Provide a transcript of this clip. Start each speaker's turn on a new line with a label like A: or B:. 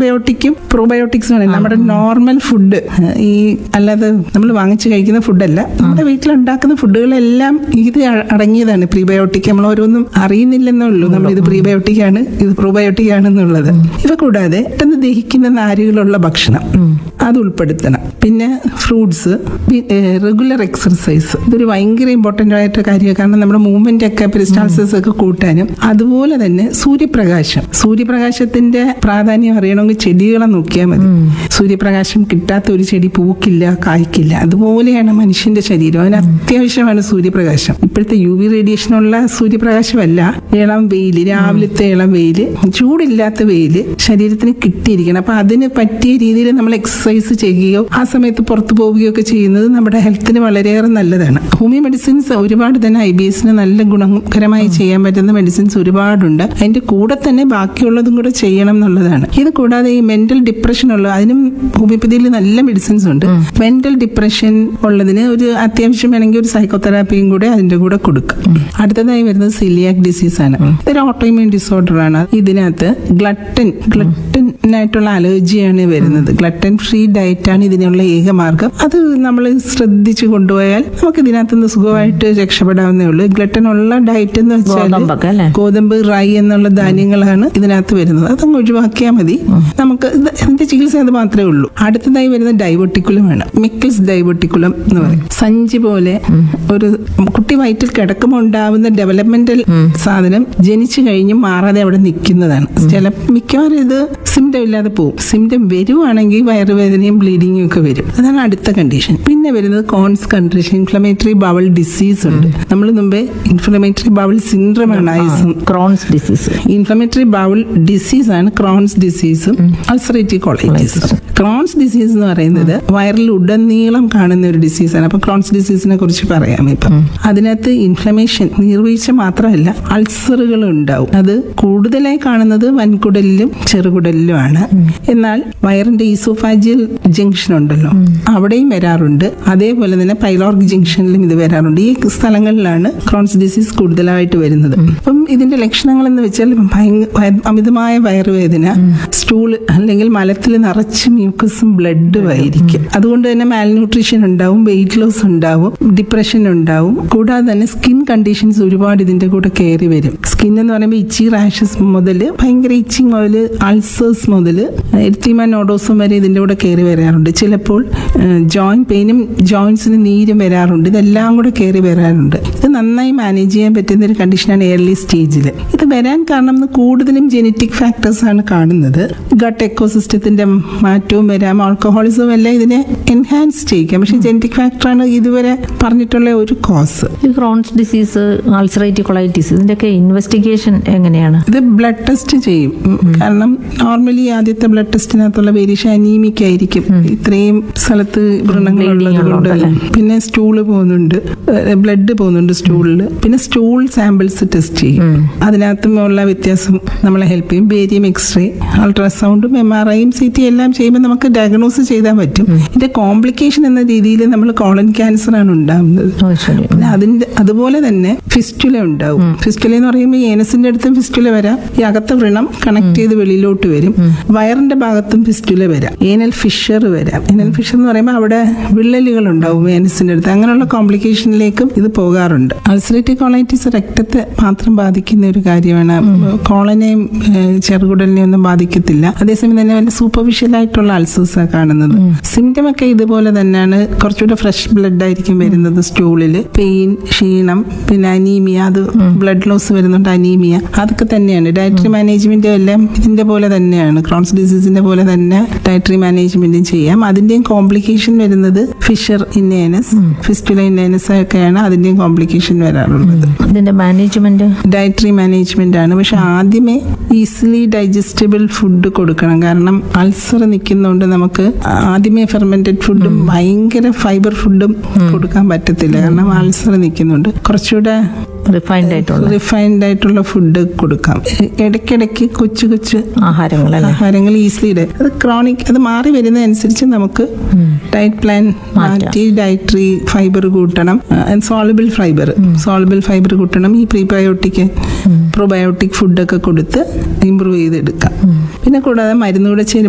A: പ്രീബയോട്ടിക്കും പ്രോബയോട്ടിക്സും ആണ് നമ്മുടെ normal food ഈ അല്ലാതെ നമ്മൾ വാങ്ങിച്ച് കഴിക്കുന്ന ഫുഡല്ല നമ്മുടെ വീട്ടിലുണ്ടാക്കുന്ന ഫുഡുകളെല്ലാം ഇത് അ- അടങ്ങിയതാണ് പ്രീബയോട്ടിക് നമ്മൾ ഓരോന്നും അറിയുന്നില്ലെന്നേ ഉള്ളൂ നമ്മൾ ഇത് പ്രീബയോട്ടിക് ആണ് ഇത് പ്രോബയോട്ടിക് ആണെന്നുള്ളത് ഇവ കൂടാതെ പെട്ടെന്ന് ദഹിക്കുന്ന നാരുകളുള്ള ഭക്ഷണം അത് ഉൾപ്പെടുത്തണം പിന്നെ ഫ്രൂട്ട്സ് റെഗുലർ എക്സർസൈസ് ഇതൊരു ഭയങ്കര ഇമ്പോർട്ടൻ്റ് ആയിട്ട് കാര്യമാണ് കാരണം നമ്മുടെ മൂവ്മെന്റ് ഒക്കെ പെരിസ്റ്റാൾസിസ് ഒക്കെ കൂട്ടാനും അതുപോലെ തന്നെ സൂര്യപ്രകാശം സൂര്യപ്രകാശത്തിന്റെ പ്രാധാന്യം അറിയണമെങ്കിൽ ചെടികളെ നോക്കിയാൽ മതി സൂര്യപ്രകാശം കിട്ടാത്ത ഒരു ചെടി പൂക്കില്ല കായ്ക്കില്ല അതുപോലെയാണ് മനുഷ്യന്റെ ശരീരം അതിന് അത്യാവശ്യമാണ് സൂര്യപ്രകാശം ഇപ്പോഴത്തെ യു വി റേഡിയേഷനുള്ള സൂര്യപ്രകാശമല്ല ഇളം വെയില് രാവിലത്തെ ഇളം വെയില് ചൂടില്ലാത്ത വെയില് ശരീരത്തിന് കിട്ടിയിരിക്കണം അപ്പൊ അതിന് പറ്റിയ രീതിയിൽ നമ്മൾ എക്സസൈസ് ചെയ്യുകയോ ആ സമയത്ത് പുറത്തു പോവുകയോ ഒക്കെ ചെയ്യുന്നത് നമ്മുടെ ഹെൽത്തിന് വളരെയേറെ നല്ലതാണ് ഹോമിയോ മെഡിസിൻസ് ഒരുപാട് തന്നെ ഐ ബി എസിന് നല്ല ഗുണകരമായി ചെയ്യാൻ പറ്റുന്ന മെഡിസിൻസ് ഒരുപാടുണ്ട് അതിന്റെ കൂടെ തന്നെ ബാക്കിയുള്ളതും കൂടെ ചെയ്യണം എന്നുള്ളതാണ് ഇത് കൂടാതെ ഈ മെന്റൽ ഡിപ്രഷൻ ഉള്ള അതിനും ഹോമിയോപ്പതിയിൽ നല്ല മെഡിസിൻസ് ഉണ്ട് മെന്റൽ ഡിപ്രഷൻ ഉള്ളതിന് ഒരു അത്യാവശ്യം വേണമെങ്കിൽ ഒരു സൈക്കോതെറാപ്പിയും കൂടെ അതിന്റെ കൂടെ കൊടുക്കാം അടുത്തതായി വരുന്നത് സിലിയാക് ഡിസീസ് ആണ് ഇതൊരു ഓട്ടോയിമ്യൂൺ ഡിസോർഡർ ആണ് ഇതിനകത്ത് ഗ്ലട്ടൻ ഗ്ലട്ടനായിട്ടുള്ള അലർജിയാണ് വരുന്നത് ഗ്ലട്ടൻ ഫ്രീ ഡയറ്റ് ആണ് ഇതിനുള്ള ഏക മാർഗം അത് നമ്മൾ ശ്രദ്ധിച്ചു കൊണ്ടുപോയാൽ നമുക്ക് ഇതിനകത്ത് നിന്ന് സുഖമായിട്ട് രക്ഷപ്പെടാവുന്നേ ഉള്ളൂ ഗ്ലട്ടൻ ഉള്ള ഡയറ്റ് എന്ന് വെച്ചാൽ
B: ഗോതമ്പൊക്കെ അല്ലേ
A: ഗോതമ്പ് റൈ എന്നുള്ള ധാന്യങ്ങളാണ് ഇതിനകത്ത് വരുന്നത് അതങ്ങ് ഒഴിവാക്കിയാൽ മതി നമുക്ക് ഇത് അതിന്റെ ചികിത്സ അത് മാത്രമേ ഉള്ളൂ അടുത്തതായി വരുന്ന ഡൈവട്ടിക്കുലമാണ് മിക്കിൾസ് ഡൈവട്ടിക്കുലം എന്ന് പറയും സഞ്ചി പോലെ ഒരു കുട്ടി വയറ്റിൽ കിടക്കുമ്പോൾ ഉണ്ടാവുന്ന ഡെവലപ്മെന്റൽ സാധനം ജനിച്ചു കഴിഞ്ഞ് മാറാതെ അവിടെ നിൽക്കുന്നതാണ് ചില മിക്കവാറും ഇത് സിംറ്റം ഇല്ലാതെ പോകും സിംറ്റം വരുവാണെങ്കിൽ വയറുവേദനയും ബ്ലീഡിങ്ങും ഒക്കെ വരും അതാണ് അടുത്ത കണ്ടീഷൻ പിന്നെ വരുന്നത് Crohn's condition inflammatory bowel disease ഉണ്ട് നമ്മൾ മുമ്പേ ഇൻഫ്ലമേറ്ററി ബവൾ സിൻഡ്രം ആണ് ഐസും
B: Crohn's disease
A: inflammatory bowel disease ആണ് ക്രോൺസ് ഡിസീസും അൾസറേറ്റീവ് കോളൈറ്റിസും ക്രോൺസ് ഡിസീസ് എന്ന് പറയുന്നത് വയറിൽ ഉടനീളം കാണുന്ന ഒരു ഡിസീസാണ് അപ്പൊ ക്രോൺസ് ഡിസീസിനെ കുറിച്ച് പറയാം ഇപ്പം അതിനകത്ത് ഇൻഫ്ലമേഷൻ നീർവീഴ്ച മാത്രമല്ല അൾസറുകൾ ഉണ്ടാവും അത് കൂടുതലായി കാണുന്നത് വൻകുടലിലും ചെറുകുടലിലുമാണ് എന്നാൽ വയറിന്റെ ഈസോഫാജിയൽ ജംഗ്ഷൻ ഉണ്ടല്ലോ അവിടെയും വരാറുണ്ട് അതേപോലെ തന്നെ പൈലോർഗ് ജംഗ്ഷനിലും ഇത് വരാറുണ്ട് ഈ സ്ഥലങ്ങളിലാണ് ക്രോൺസ് ഡിസീസ് കൂടുതലായിട്ട് വരുന്നത് അപ്പം ഇതിന്റെ ലക്ഷണങ്ങൾ എന്ന് വെച്ചാൽ ഭയങ്ക- വയ- അമിതമായ വയറുവേദന സ്റ്റൂൾ അല്ലെങ്കിൽ മലത്തിൽ നിറച്ച് മ്യൂക്കസും ബ്ലഡും ആയിരിക്കും അതുകൊണ്ട് തന്നെ മാൽന്യൂട്രീഷൻ ഉണ്ടാവും വെയിറ്റ് ലോസ് ഉണ്ടാവും ഡിപ്രഷൻ ഉണ്ടാവും കൂടാതെ തന്നെ സ്കിൻ കണ്ടീഷൻസ് ഒരുപാട് ഇതിന്റെ കൂടെ കയറി വരും സ്കിൻ എന്ന് പറയുമ്പോൾ ഇച്ചി റാഷസ് മുതൽ ഭയങ്കര ഇച്ചിങ് മുതൽ അൾസേഴ്സ് മുതൽ എർത്തിമ നോഡോസും വരെ ഇതിന്റെ കൂടെ കയറി വരാറുണ്ട് ചിലപ്പോൾ ജോയിന്റ് പെയിനും ജോയിന്റ്സിന് നീരും വരാറുണ്ട് ഇതെല്ലാം കൂടെ കയറി വരാറുണ്ട് ഇത് നന്നായി മാനേജ് ചെയ്യാൻ പറ്റുന്ന ഒരു കണ്ടീഷനാണ് ഏർലി സ്റ്റേജിൽ ഇത് വരാൻ കാരണം എന്ന് കൂടുതലും ജനറ്റിക് ഫാക്ടേഴ്സ് ആണ് കാണുന്നത് ഗട്ട് എക്കോസിസ്റ്റത്തിന്റെ മാറ്റവും വരാം ആൽക്കഹോളിസവും എല്ലാം ഇതിനെ എൻഹാൻസ് ചെയ്യിക്കാം പക്ഷെ ജനറ്റിക് ഫാക്ടറാണ് ഇതുവരെ പറഞ്ഞിട്ടുള്ള ഒരു കോസ്
B: ഈ ക്രോൺസ് ഡിസീസ് അൾസറേറ്റീവ് കൊളൈറ്റിസ് ഇതിന്റെയൊക്കെ ഇൻവെസ്റ്റിഗേഷൻ എങ്ങനെയാണ്
A: ഇത് ബ്ലഡ് ടെസ്റ്റ് ചെയ്യും ഉം. കാരണം നോർമലി ആദ്യത്തെ ബ്ലഡ് ടെസ്റ്റിനകത്തുള്ള വേരിയേഷൻ അനീമിക് ആയിരിക്കും ഇത്രയും സ്ഥലത്ത് വ്രണങ്ങളുള്ളത് കൊണ്ട് പിന്നെ സ്റ്റൂള് പോകുന്നുണ്ട് ബ്ലഡ് പോകുന്നുണ്ട് സ്റ്റൂളിൽ പിന്നെ സ്റ്റൂൾ സാമ്പിൾസ് ടെസ്റ്റ് ചെയ്യും അതിനകത്തും ഉള്ള വ്യത്യാസം നമ്മളെ ഹെൽപ്പ് ചെയ്യും ബേരിയം എക്സ്റേ അൾട്രാസൗണ്ടും എം ആർ ഐയും സി ടി എല്ലാം ചെയ്യുമ്പോൾ നമുക്ക് ഡയഗ്നോസ് ചെയ്താൽ പറ്റും ഇതിന്റെ കോംപ്ലിക്കേഷൻ എന്ന രീതിയിൽ നമ്മൾ കോളൻ ക്യാൻസർ ആണ് ഉണ്ടാകുന്നത്
B: ഓ ശരി
A: പിന്നെ അതിന്റെ അതുപോലെ തന്നെ ഫിസ്റ്റുല ഉണ്ടാവും ഫിസ്റ്റുല എന്ന് പറയുമ്പോൾ ഏനസിന്റെ അടുത്തും ഫിസ്റ്റുല വരാം ഈ അകത്തെ വ്രണം കണക്ട് ചെയ്ത് വെളിയിലോട്ട് വരും വയറിന്റെ ഭാഗത്തും ഫിസ്റ്റുല വരാം ഏനൽ ഫിഷർ വരാം ഏനൽ ഫിഷർ എന്ന് പറയുമ്പോൾ അവിടെ വിള്ളലുകൾ ഉണ്ടാവും ഏനസിന്റെ അടുത്ത് അങ്ങനെയുള്ള കോംപ്ലിക്കേഷനിലേക്കും ഇത് പോകാറുണ്ട് അൾസറേറ്റീവ് കോളൈറ്റിസ് രക്തത്തെ മാത്രം ബാധിക്കുന്ന ഒരു കാര്യമാണ് കോളനെയും ഏഹ്, ചെറുകുടലിനെയും ഒന്നും ബാധിക്കത്തില്ല അതേസമയം തന്നെ വല്ല സൂപ്പർഫിഷ്യൽ ആയിട്ടുള്ള അൾസേഴ്സ് കാണുന്നത് സിംറ്റം ഒക്കെ ഇതുപോലെ തന്നെയാണ് കുറച്ചുകൂടെ ഫ്രഷ് ബ്ലഡ് ആയിരിക്കും വരുന്നത് സ്റ്റൂളിൽ പെയിൻ ക്ഷീണം പിന്നെ അനീമിയ അത് ബ്ലഡ് ലോസ് വരുന്നുണ്ട് അനീമിയ അതൊക്കെ തന്നെയാണ് ഡയറ്ററി മാനേജ്മെന്റ് എല്ലാം ഇതിന്റെ പോലെ തന്നെയാണ് ക്രോൺസ് ഡിസീസിന്റെ പോലെ തന്നെ ഡയറ്ററി മാനേജ്മെന്റും ചെയ്യാം അതിന്റെയും കോംപ്ലിക്കേഷൻ വരുന്നത് ഫിഷർ ഇന്നേനസ് ഫിസ്റ്റുല ഇന്നേനസ് ഒക്കെയാണ് അതിന്റെയും കോംപ്ലിക്കേഷൻ വരാറുള്ളത്
B: ഇതിന്റെ മാനേജ്മെന്റ്
A: ഡയറ്ററി മാനേജ്മെന്റ് ആണ് പക്ഷെ ആദ്യമേ ഈസിലി ഡൈജസ്റ്റബിൾ ഫുഡ് കൊടുക്കണം കാരണം അൾസർ നിൽക്കുന്നതുകൊണ്ട് നമുക്ക് ആദ്യമേ ഫെർമെന്റഡ് ഫുഡും ഭയങ്കര ഫൈബർ ഫുഡും കൊടുക്കാൻ പറ്റത്തില്ല കാരണം അൾസർ നിൽക്കുന്നുണ്ട് കുറച്ചുകൂടെ
B: റിഫൈൻഡ് ആയിട്ടുള്ള
A: റിഫൈൻഡ് ആയിട്ടുള്ള ഫുഡ് കൊടുക്കാം ഇ- ഇടയ്ക്കിടയ്ക്ക് കൊച്ചു കൊച്ചു
B: ആഹാരങ്ങൾ അല്ലേ
A: ആഹാരങ്ങൾ ഈസിലി അത് ക്രോണിക് അത് മാറി വരുന്നതനുസരിച്ച് നമുക്ക് ഡയറ്റ് പ്ലാൻ മാറ്റി ഡയറ്ററി ഫൈബർ കൂട്ടണം സോളബിൾ ഫൈബർ സോളബിൾ ഫൈബർ കൂട്ടണം ഈ പ്രീബയോട്ടിക് പ്രോബയോട്ടിക് ഫുഡൊക്കെ കൊടുത്ത് ഇമ്പ്രൂവ് ചെയ്തെടുക്കാം പിന്നെ കൂടാതെ മരുന്നുകൂടെ ചേരുമ്പോൾ